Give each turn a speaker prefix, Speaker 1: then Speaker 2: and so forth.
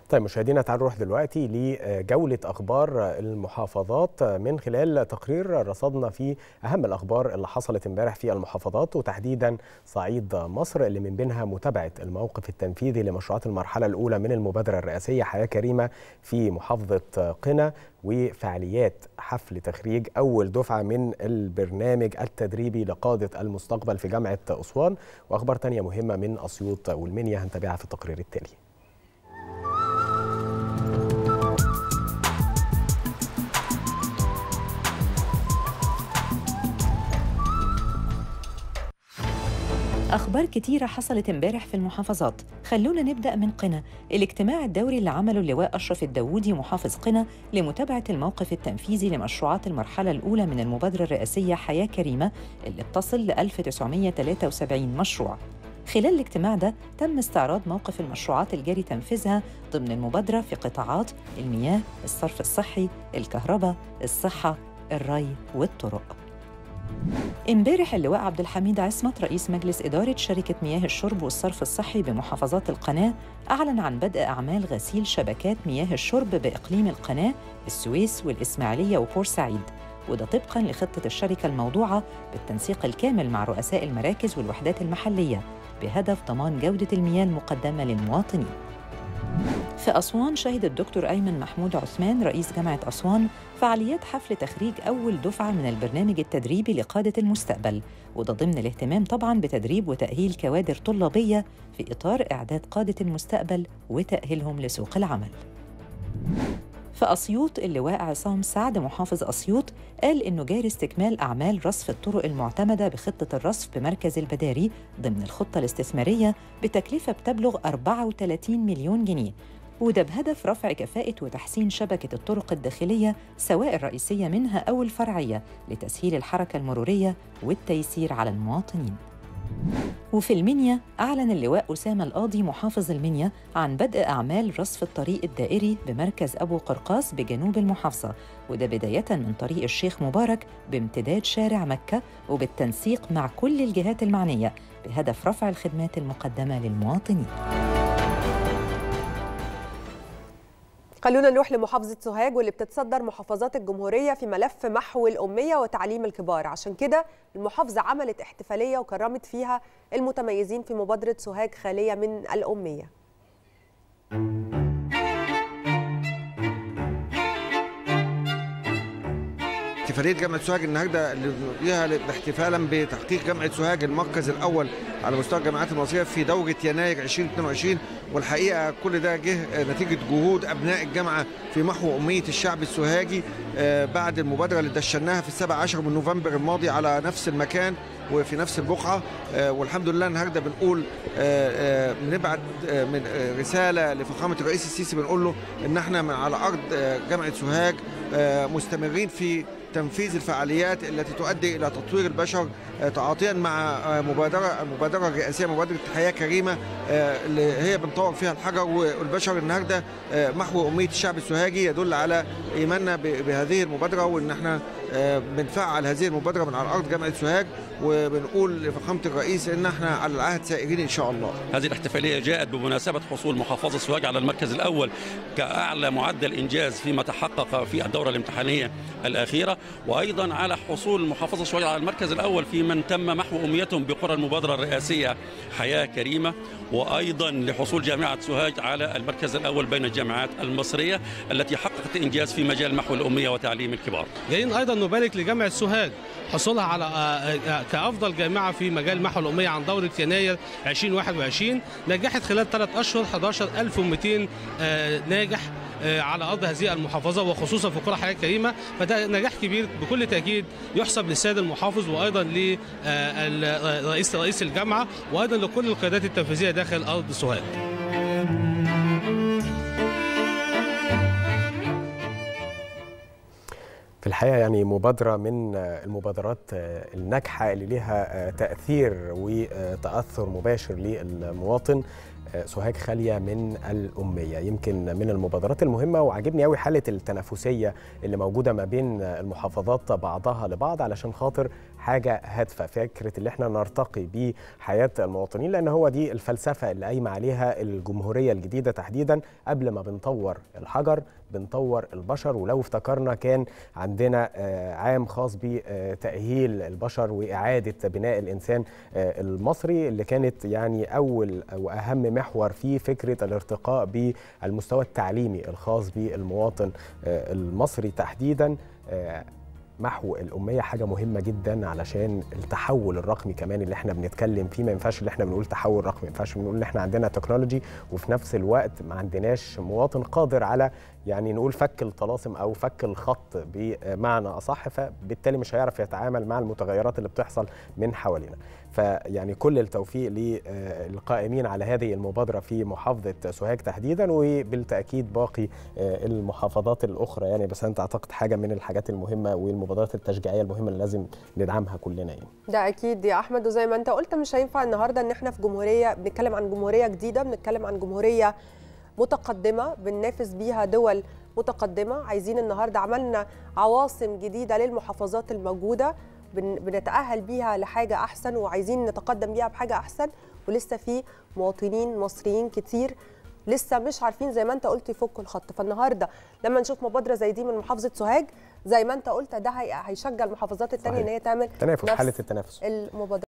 Speaker 1: طيب مشاهدينا تعالوا نروح دلوقتي لجولة أخبار المحافظات من خلال تقرير رصدنا فيه أهم الأخبار اللي حصلت امبارح في المحافظات وتحديدا صعيد مصر اللي من بينها متابعة الموقف التنفيذي لمشروعات المرحلة الأولى من المبادرة الرئاسية حياة كريمة في محافظة قنا وفعاليات حفل تخريج أول دفعة من البرنامج التدريبي لقادة المستقبل في جامعة أسوان وأخبار تانية مهمة من أسيوط والمنيا هنتابعها في التقرير التالي
Speaker 2: أخبار كتيرة حصلت امبارح في المحافظات خلونا نبدأ من قنا الاجتماع الدوري اللي عمله اللواء أشرف الداوودي محافظ قنا لمتابعة الموقف التنفيذي لمشروعات المرحلة الأولى من المبادرة الرئاسية حياة كريمة اللي بتصل ل 1973 مشروع خلال الاجتماع ده تم استعراض موقف المشروعات الجاري تنفيذها ضمن المبادرة في قطاعات المياه، الصرف الصحي، الكهرباء، الصحة، الري والطرق. امبارح اللواء عبد الحميد عصمت رئيس مجلس إدارة شركة مياه الشرب والصرف الصحي بمحافظات القناة أعلن عن بدء أعمال غسيل شبكات مياه الشرب بإقليم القناة السويس والإسماعيلية وبورسعيد وده طبقاً لخطة الشركة الموضوعة بالتنسيق الكامل مع رؤساء المراكز والوحدات المحلية بهدف ضمان جودة المياه المقدمة للمواطنين في أسوان شهد الدكتور أيمن محمود عثمان رئيس جامعة أسوان فعاليات حفل تخريج أول دفعة من البرنامج التدريبي لقادة المستقبل وده ضمن الاهتمام طبعاً بتدريب وتأهيل كوادر طلابية في إطار إعداد قادة المستقبل وتأهيلهم لسوق العمل في أسيوط اللواء عصام سعد محافظ أسيوط قال إنه جاري استكمال أعمال رصف الطرق المعتمدة بخطة الرصف بمركز البداري ضمن الخطة الاستثمارية بتكلفة بتبلغ 34 مليون جنيه وده بهدف رفع كفاءة وتحسين شبكة الطرق الداخلية سواء الرئيسية منها أو الفرعية لتسهيل الحركة المرورية والتيسير على المواطنين وفي المنيا أعلن اللواء أسامة القاضي محافظ المنيا عن بدء أعمال رصف الطريق الدائري بمركز أبو قرقاس بجنوب المحافظة وده بداية من طريق الشيخ مبارك بامتداد شارع مكة وبالتنسيق مع كل الجهات المعنية بهدف رفع الخدمات المقدمة للمواطنين
Speaker 3: خلونا نروح لمحافظة سوهاج واللي بتتصدر محافظات الجمهورية في ملف محو الأمية وتعليم الكبار عشان كده المحافظة عملت احتفالية وكرمت فيها المتميزين في مبادرة سوهاج خالية من الأمية
Speaker 4: احتفاليه جامعه سوهاج النهارده اللي ليها احتفالا بتحقيق جامعه سوهاج المركز الاول على مستوى الجامعات المصريه في دوره يناير 2022 والحقيقه كل ده جه نتيجه جهود ابناء الجامعه في محو اميه الشعب السوهاجي بعد المبادره اللي دشناها في السابع عشر من نوفمبر الماضي على نفس المكان وفي نفس البقعه والحمد لله النهارده بنقول بنبعت من رساله لفخامه الرئيس السيسي بنقول له ان احنا على ارض جامعه سوهاج مستمرين في تنفيذ الفعاليات التي تؤدي الى تطوير البشر تعاطيا مع مبادره المبادره الرئاسيه مبادره حياه كريمه اللي هي بنطور فيها الحجر والبشر النهارده محو اميه الشعب السوهاجي يدل على ايماننا بهذه المبادره وان احنا بنفعل هذه المبادره من على ارض جامعه سوهاج وبنقول لفخامه الرئيس ان احنا على العهد سائرين ان شاء الله.
Speaker 5: هذه الاحتفاليه جاءت بمناسبه حصول محافظه سوهاج على المركز الاول كاعلى معدل انجاز فيما تحقق في الدوره الامتحانيه الاخيره وايضا على حصول محافظه سوهاج على المركز الاول في من تم محو امنيتهم بقرى المبادره الرئاسيه حياه كريمه وايضا لحصول جامعه سوهاج على المركز الاول بين الجامعات المصريه التي حققت انجاز في مجال محو الاميه وتعليم الكبار.
Speaker 6: جايين ايضا نبارك لجامعه سوهاج حصولها على كافضل جامعه في مجال محو الاميه عن دوره يناير 2021 نجحت خلال ثلاث اشهر 11200 ناجح على ارض هذه المحافظه وخصوصا في قرى حياه كريمه فده نجاح كبير بكل تاكيد يحسب للسيد المحافظ وايضا لرئيس رئيس الجامعه وايضا لكل القيادات التنفيذيه داخل ارض سوهاج.
Speaker 1: في الحقيقه يعني مبادره من المبادرات الناجحه اللي لها تاثير وتاثر مباشر للمواطن سوهاج خاليه من الاميه يمكن من المبادرات المهمه وعجبني قوي حاله التنافسيه اللي موجوده ما بين المحافظات بعضها لبعض علشان خاطر حاجه هادفه فكره اللي احنا نرتقي بحياه المواطنين لان هو دي الفلسفه اللي قايمه عليها الجمهوريه الجديده تحديدا قبل ما بنطور الحجر بنطور البشر ولو افتكرنا كان عندنا عام خاص بتاهيل البشر واعاده بناء الانسان المصري اللي كانت يعني اول واهم محور في فكره الارتقاء بالمستوى التعليمي الخاص بالمواطن المصري تحديدا محو الأمية حاجة مهمة جدا علشان التحول الرقمي كمان اللي احنا بنتكلم فيه ما ينفعش اللي احنا بنقول تحول رقمي ما ينفعش بنقول ان احنا عندنا تكنولوجي وفي نفس الوقت ما عندناش مواطن قادر على يعني نقول فك الطلاسم او فك الخط بمعنى اصح فبالتالي مش هيعرف يتعامل مع المتغيرات اللي بتحصل من حوالينا فيعني كل التوفيق للقائمين على هذه المبادره في محافظه سوهاج تحديدا وبالتاكيد باقي المحافظات الاخرى يعني بس انت اعتقد حاجه من الحاجات المهمه والمبادرات التشجيعيه المهمه اللي لازم ندعمها كلنا يعني
Speaker 3: ده اكيد يا احمد وزي ما انت قلت مش هينفع النهارده ان احنا في جمهوريه بنتكلم عن جمهوريه جديده بنتكلم عن جمهوريه متقدمه بننافس بيها دول متقدمه عايزين النهارده عملنا عواصم جديده للمحافظات الموجوده بنتاهل بيها لحاجه احسن وعايزين نتقدم بيها بحاجه احسن ولسه في مواطنين مصريين كتير لسه مش عارفين زي ما انت قلت يفكوا الخط فالنهارده لما نشوف مبادره زي دي من محافظه سوهاج زي ما انت قلت ده هيشجع المحافظات الثانيه ان هي تعمل
Speaker 1: تنافس حاله التنافس
Speaker 3: المبادره